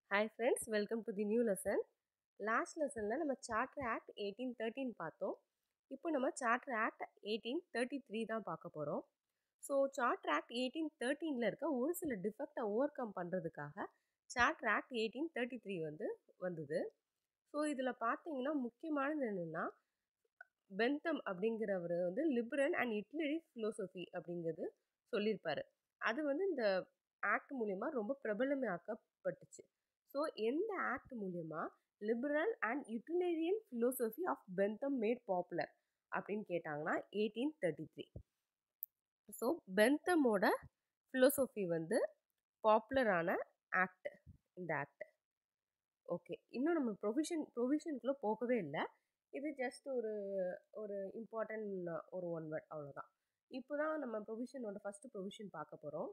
hi friends welcome to the new lesson last லெசனில் நம்ம charter act eighteen thirteen பார்த்தோம் இப்போ நம்ம charter act eighteen thirty three தான் பார்க்க போகிறோம் ஸோ சார்ட்டர் ஆக்ட் எயிட்டீன் தேர்ட்டீனில் இருக்க ஒரு சில டிஃபெக்டை ஓவர் கம் பண்ணுறதுக்காக charter act eighteen thirty three வந்து வந்தது ஸோ இதில் பார்த்தீங்கன்னா முக்கியமானது என்னென்னா பெந்தம் அப்படிங்கிறவர் வந்து லிபரல் அண்ட் இட்லரி ஃபிலோசஃபி அப்படிங்கிறது சொல்லியிருப்பாரு அது வந்து இந்த ஆக்ட் மூலயமா ரொம்ப பிரபலமாக்கப்பட்டுச்சு ஸோ எந்த ஆக்ட் மூலயமா liberal and utilitarian philosophy of Bentham made popular அப்படின்னு கேட்டாங்கன்னா எயிட்டீன் தேர்ட்டி த்ரீ ஸோ பெந்தமோட ஃபிலோசஃபி வந்து பாப்புலரான ஆக்ட் இந்த ஆக்ட் ஓகே இன்னும் நம்ம ப்ரொவிஷன் ப்ரொவிஷனுக்குள்ளே போகவே இல்லை இது ஜஸ்ட் ஒரு ஒரு இம்பார்ட்டன்ட் ஒரு ஒன் வேர்ட் அவ்வளோதான் இப்போ தான் நம்ம ப்ரொவிஷனோட ஃபஸ்ட்டு ப்ரொவிஷன் பார்க்க போகிறோம்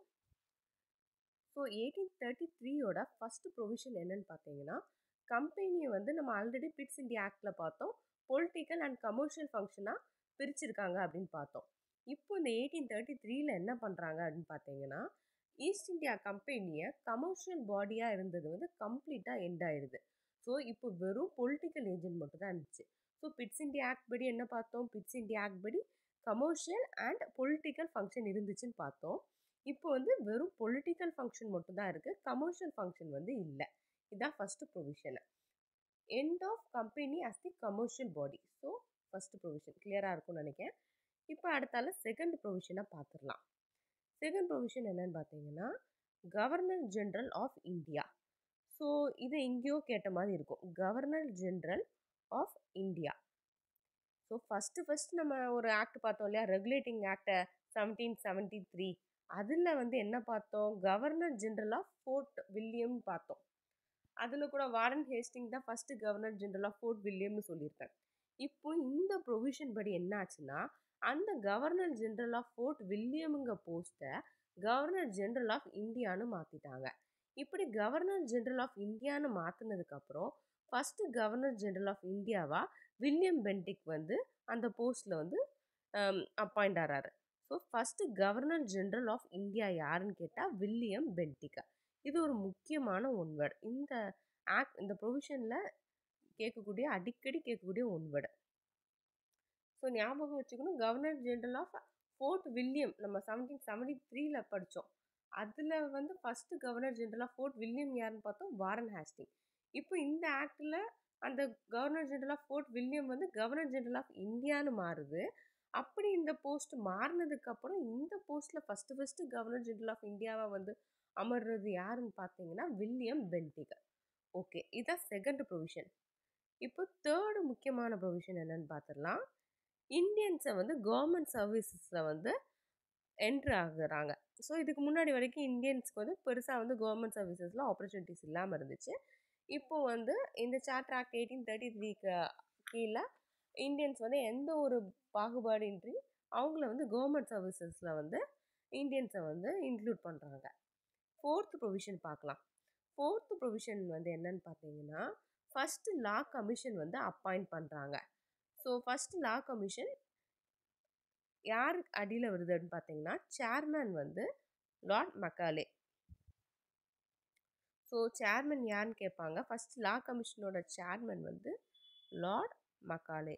ஸோ எயிட்டீன் தேர்ட்டி த்ரீயோட ஃபஸ்ட்டு ப்ரொவிஷன் என்னன்னு பார்த்தீங்கன்னா கம்பெனியை வந்து நம்ம ஆல்ரெடி பிட்ஸ் இந்தியா ஆக்டில் பார்த்தோம் பொலிட்டிக்கல் அண்ட் கமர்ஷியல் ஃபங்க்ஷனாக பிரிச்சிருக்காங்க அப்படின்னு பார்த்தோம் இப்போ இந்த எயிட்டீன் தேர்ட்டி த்ரீல என்ன பண்ணுறாங்க அப்படின்னு பார்த்தீங்கன்னா ஈஸ்ட் இந்தியா கம்பெனியை கமர்ஷியல் பாடியாக இருந்தது வந்து கம்ப்ளீட்டாக எண்ட் ஆயிடுது ஸோ இப்போ வெறும் பொலிட்டிக்கல் ஏஜென்ட் மட்டும் தான் இருந்துச்சு ஸோ பிட்ஸ் இந்தியா ஆக்ட் படி என்ன பார்த்தோம் பிட்ஸ் இந்தியா ஆக்ட் படி கமர்ஷியல் அண்ட் பொலிட்டிக்கல் ஃபங்க்ஷன் இருந்துச்சுன்னு பார்த்தோம் இப்போ வந்து வெறும் பொலிட்டிக்கல் ஃபங்க்ஷன் மட்டும்தான் இருக்குது கமர்ஷியல் ஃபங்க்ஷன் வந்து இல்லை இதுதான் first provision end of company as the commercial body so first provision கிளியராக இருக்கும்னு நினைக்கிறேன் இப்போ அடுத்தால செகண்ட் ப்ரொவிஷனை பார்த்துடலாம் செகண்ட் ப்ரொவிஷன் என்னன்னு பார்த்தீங்கன்னா governor general of India so இது எங்கேயோ கேட்ட மாதிரி இருக்கும் governor general of India so first first நம்ம ஒரு ஆக்ட் பார்த்தோம் இல்லையா ரெகுலேட்டிங் ஆக்டை செவன்டீன் செவன்ட்டி த்ரீ அதில் வந்து என்ன பார்த்தோம் governor general of Fort William பார்த்தோம் அதில் கூட வாரன் ஹேஸ்டிங் தான் first governor general of Fort வில்லியம்னு சொல்லியிருக்கேன் இப்போ இந்த ப்ரொவிஷன் படி என்ன ஆச்சுன்னா அந்த கவர்னர் ஜென்ரல் ஆஃப் ஃபோர்ட் வில்லியமுங்க போஸ்ட்டை கவர்னர் ஜென்ரல் ஆஃப் இந்தியான்னு மாற்றிட்டாங்க இப்படி கவர்னர் ஜென்ரல் ஆஃப் இந்தியான்னு மாற்றினதுக்கப்புறம் ஃபஸ்ட்டு கவர்னர் ஜென்ரல் ஆஃப் இந்தியாவா வில்லியம் பென்டிக் வந்து அந்த போஸ்ட்டில் வந்து அப்பாயிண்ட் ஆகிறாரு so first governor general of India யாருன்னு கேட்டால் வில்லியம் பென்டிகா இது ஒரு முக்கியமான ஒன் வேர்டு இந்த ஆக்ட் இந்த ப்ரொவிஷனில் கேட்கக்கூடிய அடிக்கடி கேட்கக்கூடிய ஒன் வேர்டு ஸோ ஞாபகம் வச்சுக்கணும் governor general of Fort William நம்ம செவன்டீன் செவன்டி த்ரீல படித்தோம் அதில் வந்து first governor general of Fort William யாருன்னு பார்த்தோம் வாரன் ஹாஸ்டிங் இப்போ இந்த ஆக்டில் அந்த governor general of Fort William வந்து கவர்னர் ஜென்ரல் ஆஃப் இந்தியான்னு மாறுது அப்படி இந்த போஸ்ட் மாறினதுக்கப்புறம் இந்த போஸ்ட்டில் first first governor general of இந்தியாவை வந்து அமர்றது யாருன்னு பார்த்தீங்கன்னா வில்லியம் பென்டிகர் ஓகே இதுதான் செகண்ட் ப்ரொவிஷன் இப்போ தேர்டு முக்கியமான ப்ரொவிஷன் என்னன்னு பார்த்துடலாம் இந்தியன்ஸை வந்து கவர்மெண்ட் சர்வீசஸில் வந்து என்ட்ரு ஆகுறாங்க ஸோ இதுக்கு முன்னாடி வரைக்கும் இந்தியன்ஸ்க்கு வந்து பெருசாக வந்து கவர்மெண்ட் சர்வீசஸில் ஆப்பர்ச்சுனிட்டிஸ் இல்லாமல் இருந்துச்சு இப்போ வந்து இந்த சார்ட்டர் ஆக்ட் எயிட்டீன் தேர்ட்டி த்ரீக்கு கீழே இந்தியன்ஸ் வந்து எந்த ஒரு பாகுபாடின்றி அவங்கள வந்து கவர்மெண்ட் சர்வீசஸில் வந்து இந்தியன்ஸை வந்து இன்க்ளூட் பண்ணுறாங்க ஃபோர்த்து ப்ரொவிஷன் பார்க்கலாம் ஃபோர்த்து ப்ரொவிஷன் வந்து என்னன்னு பார்த்தீங்கன்னா ஃபஸ்ட்டு லா கமிஷன் வந்து அப்பாயிண்ட் பண்ணுறாங்க ஸோ ஃபஸ்ட்டு லா கமிஷன் யார் அடியில் வருதுன்னு பார்த்தீங்கன்னா சேர்மேன் வந்து லார்ட் மக்காலே ஸோ சேர்மன் யாருன்னு கேட்பாங்க ஃபஸ்ட் லா கமிஷனோட சேர்மன் வந்து லார்ட் மக்காலே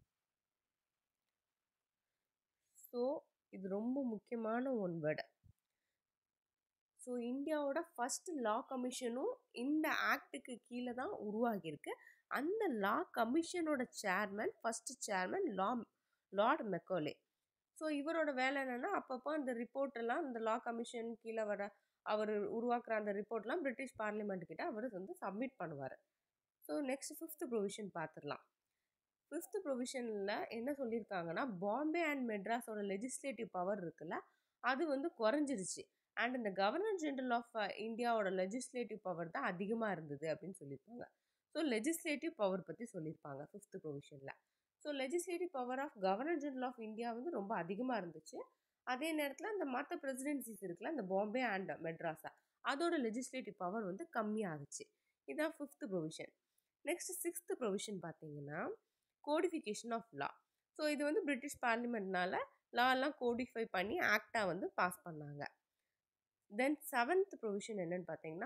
ஸோ இது ரொம்ப முக்கியமான ஒன் வேர்டு ஸோ இந்தியாவோட ஃபஸ்ட் லா கமிஷனும் இந்த ஆக்டுக்கு கீழே தான் உருவாகியிருக்கு அந்த லா கமிஷனோட chairman first chairman law lord Macaulay so இவரோட வேலை என்னென்னா அப்பப்போ அந்த ரிப்போர்ட்டெல்லாம் இந்த லா கமிஷன் கீழே வர அவர் உருவாக்குற அந்த ரிப்போர்ட்லாம் பிரிட்டிஷ் பார்லிமெண்ட் கிட்ட அவர் வந்து சப்மிட் பண்ணுவார் ஸோ நெக்ஸ்ட் ஃபிஃப்த் ப்ரொவிஷன் பார்த்துடலாம் ஃபிஃப்த் ப்ரொவிஷனில் என்ன சொல்லியிருக்காங்கன்னா பாம்பே அண்ட் மெட்ராஸோட லெஜிஸ்லேட்டிவ் பவர் இருக்குல்ல அது வந்து குறைஞ்சிருச்சு அண்ட் இந்த கவர்னர் ஜென்ரல் ஆஃப் இந்தியாவோட லெஜிஸ்லேட்டிவ் பவர் தான் அதிகமாக இருந்தது அப்படின்னு சொல்லியிருப்பாங்க ஸோ லெஜிஸ்லேட்டிவ் பவர் பற்றி சொல்லியிருப்பாங்க ஃபிஃப்த் ப்ரொவிஷனில் so legislative power of governor general of India வந்து ரொம்ப அதிகமாக இருந்துச்சு அதே நேரத்தில் அந்த மற்ற பிரசிடென்சிஸ் இருக்குல்ல இந்த பாம்பே அண்ட் மெட்ராஸா அதோட லெஜிஸ்லேட்டிவ் பவர் வந்து கம்மியாகுச்சு இதுதான் fifth provision next sixth provision பார்த்தீங்கன்னா கோடிஃபிகேஷன் ஆஃப் லா ஸோ இது வந்து பிரிட்டிஷ் பார்லிமெண்ட்னால லாலாம் கோடிஃபை பண்ணி ஆக்டாக வந்து பாஸ் பண்ணாங்க தென் செவன்த் ப்ரொவிஷன் என்னன்னு பார்த்தீங்கன்னா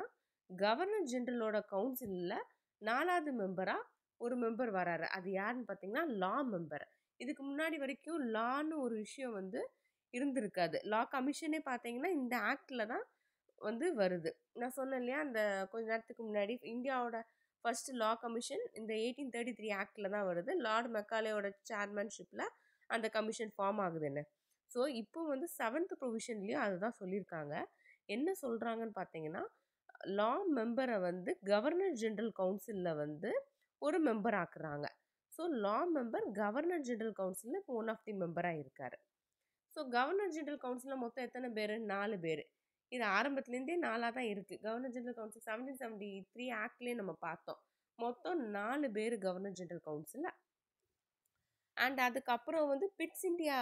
கவர்னர் ஜென்ரலோட கவுன்சிலில் நாலாவது மெம்பராக ஒரு மெம்பர் வராரு அது யாருன்னு பார்த்தீங்கன்னா லா மெம்பர் இதுக்கு முன்னாடி வரைக்கும் லான்னு ஒரு விஷயம் வந்து இருந்திருக்காது லா கமிஷனே பார்த்தீங்கன்னா இந்த ஆக்டில் தான் வந்து வருது நான் சொன்னேன் இல்லையா அந்த கொஞ்ச நேரத்துக்கு முன்னாடி இந்தியாவோட ஃபர்ஸ்ட் லா கமிஷன் இந்த எயிட்டீன் தேர்ட்டி த்ரீ ஆக்டில் தான் வருது லார்ட் மெக்காலேயோட சேர்மன்ஷிப்பில் அந்த கமிஷன் ஃபார்ம் ஆகுதுன்னு ஸோ இப்போ வந்து செவன்த் ப்ரொவிஷன்லேயும் அதுதான் சொல்லியிருக்காங்க என்ன சொல்கிறாங்கன்னு பார்த்தீங்கன்னா லா மெம்பரை வந்து கவர்னர் ஜென்ரல் கவுன்சிலில் வந்து ஒரு மெம்பர் ஆக்குறாங்க so law member governor general கவுன்சிலில் இப்போ ஒன் ஆஃப் தி மெம்பராக இருக்கார் ஸோ கவர்னர் ஜென்ரல் கவுன்சிலில் மொத்தம் எத்தனை பேர் நாலு பேர் இது ஆரம்பத்துலேருந்தே நாலாக தான் இருக்குது governor general council seventeen seventy three ஆக்ட்லேயே நம்ம பார்த்தோம் மொத்தம் நாலு பேர் கவர்னர் ஜென்ரல் கவுன்சிலில் அண்ட் அதுக்கப்புறம் வந்து பிட்ஸ் இந்தியா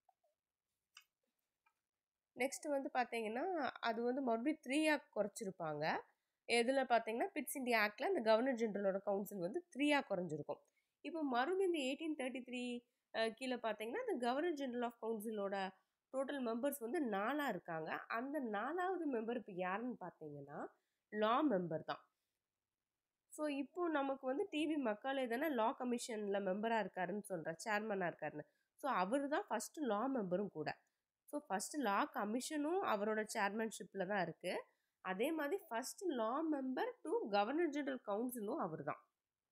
நெக்ஸ்ட் வந்து பார்த்தீங்கன்னா அது வந்து மறுபடியும் த்ரீயாக குறைச்சிருப்பாங்க எதில் பார்த்தீங்கன்னா பிட்ஸ் இந்தியா ஆக்டில் அந்த கவர்னர் ஜென்ரலோட கவுன்சில் வந்து த்ரீயாக குறைஞ்சிருக்கும் இப்போ மறுபடியும் இந்த எயிட்டீன் தேர்ட்டி த்ரீ கீழே பார்த்தீங்கன்னா அந்த கவர்னர் ஜென்ரல் ஆஃப் கவுன்சிலோட டோட்டல் மெம்பர்ஸ் வந்து நாலாக இருக்காங்க அந்த நாலாவது மெம்பர் இப்போ யாருன்னு பார்த்தீங்கன்னா லா மெம்பர் தான் ஸோ இப்போ நமக்கு வந்து டிவி மக்காலே தானே லா கமிஷனில் மெம்பராக இருக்காருன்னு சொல்கிறேன் சேர்மனாக இருக்காருன்னு ஸோ அவர் தான் ஃபஸ்ட்டு லா மெம்பரும் கூட ஸோ ஃபஸ்ட்டு லா கமிஷனும் அவரோட சேர்மன்ஷிப்பில் தான் இருக்குது அதே மாதிரி first law member to governor general கவுன்சிலும் அவர் தான்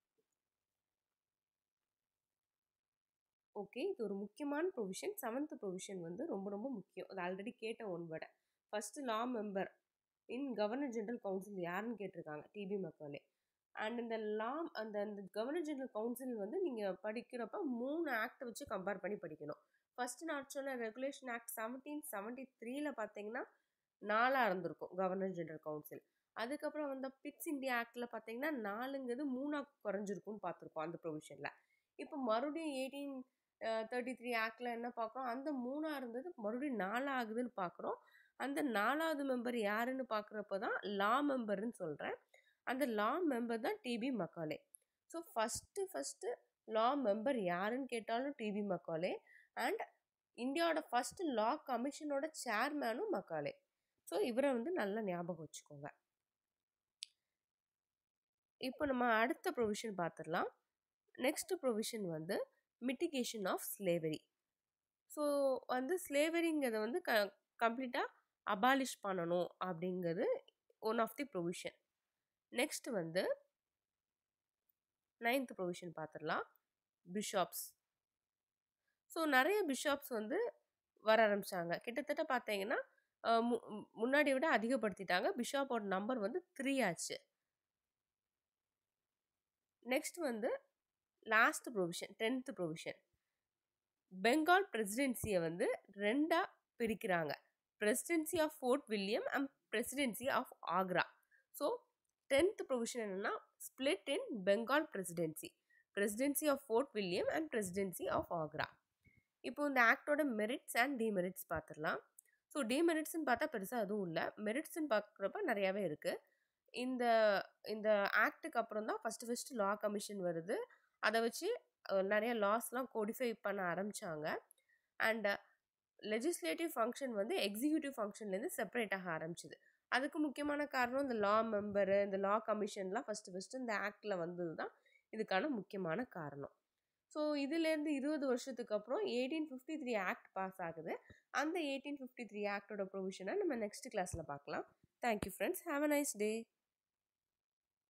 ஓகே இது ஒரு முக்கியமான ப்ரொவிஷன் செவன்த் ப்ரொவிஷன் வந்து ரொம்ப ரொம்ப முக்கியம் அது ஆல்ரெடி கேட்ட ஒன் வேர்டை first law member in governor general council யாருன்னு கேட்டிருக்காங்க டிபி மக்களே அண்ட் இந்த லா அந்த அந்த கவர்னர் ஜெனரல் கவுன்சில் வந்து நீங்கள் படிக்கிறப்ப மூணு ஆக்ட் வச்சு கம்பேர் பண்ணி படிக்கணும் ஃபஸ்ட்டு நான் சொன்ன ரெகுலேஷன் ஆக்ட் செவன்டீன் செவன்ட்டி த்ரீல பார்த்தீங்கன்னா நாலாக இருந்திருக்கும் கவர்னர் ஜெனரல் கவுன்சில் அதுக்கப்புறம் வந்த பிட்ஸ் இந்தியா ஆக்டில் பார்த்தீங்கன்னா நாலுங்கிறது மூணாக குறைஞ்சிருக்கும்னு பார்த்துருப்போம் அந்த ப்ரொவிஷனில் இப்போ மறுபடியும் எயிட்டீன் தேர்ட்டி த்ரீ ஆக்டில் என்ன பார்க்குறோம் அந்த மூணாக இருந்தது மறுபடியும் நாலாக ஆகுதுன்னு பார்க்குறோம் அந்த நாலாவது மெம்பர் யாருன்னு பார்க்குறப்ப தான் லா மெம்பர்னு சொல்கிறேன் அந்த லா மெம்பர் தான் TB Macaulay so first first law member யாருன்னு கேட்டாலும் டிபி மக்காலே அண்ட் இந்தியாவோட ஃபஸ்ட்டு லா கமிஷனோட சேர்மேனும் மக்காலே ஸோ இவரை வந்து நல்லா ஞாபகம் வச்சுக்கோங்க இப்போ நம்ம அடுத்த ப்ரொவிஷன் பார்த்துடலாம் நெக்ஸ்ட் ப்ரொவிஷன் வந்து மிட்டிகேஷன் ஆஃப் ஸ்லேவரி ஸோ வந்து ஸ்லேவரிங்கிறத வந்து க கம்ப்ளீட்டாக அபாலிஷ் பண்ணணும் அப்படிங்கிறது one of the provision next வந்து நைன்த் ப்ரொவிஷன் பார்த்துடலாம் பிஷாப்ஸ் ஸோ நிறைய பிஷாப்ஸ் வந்து வர ஆரம்பித்தாங்க கிட்டத்தட்ட பார்த்தீங்கன்னா முன்னாடி விட அதிகப்படுத்திட்டாங்க பிஷாப்போட நம்பர் வந்து த்ரீ ஆச்சு நெக்ஸ்ட் வந்து last provision tenth provision Bengal பிரசிடென்சியை வந்து ரெண்டாக பிரிக்கிறாங்க presidency of Fort William and presidency of Agra so tenth provision என்னென்னா split in Bengal presidency presidency of Fort William and presidency of Agra இப்போ இந்த ஆக்டோட மெரிட்ஸ் அண்ட் டிமெரிட்ஸ் பார்த்துடலாம் ஸோ டிமெரிட்ஸ்னு பார்த்தா பெருசாக எதுவும் இல்லை மெரிட்ஸ்னு பார்க்குறப்ப நிறையாவே இருக்குது இந்த இந்த ஆக்டுக்கு அப்புறம் தான் ஃபஸ்ட்டு ஃபஸ்ட்டு லா கமிஷன் வருது அதை வச்சு நிறைய லாஸ்லாம் கோடிஃபை பண்ண ஆரம்பித்தாங்க அண்ட் லெஜிஸ்லேட்டிவ் ஃபங்க்ஷன் வந்து எக்ஸிக்யூட்டிவ் ஃபங்க்ஷன்லேருந்து செப்பரேட் ஆக ஆரம்பிச்சிது அதுக்கு முக்கியமான காரணம் இந்த லா மெம்பரு இந்த லா கமிஷன்லாம் ஃபஸ்ட்டு ஃபஸ்ட்டு இந்த ஆக்டில் வந்தது தான் இதுக்கான முக்கியமான காரணம் ஸோ இதுலேருந்து இருபது வருஷத்துக்கு அப்புறம் eighteen fifty three act pass ஆகுது அந்த எயிட்டீன் ஃபிஃப்டி த்ரீ ஆக்டோட ப்ரொவிஷனை நம்ம நெக்ஸ்ட் கிளாஸில் பார்க்கலாம் thank you friends have a nice day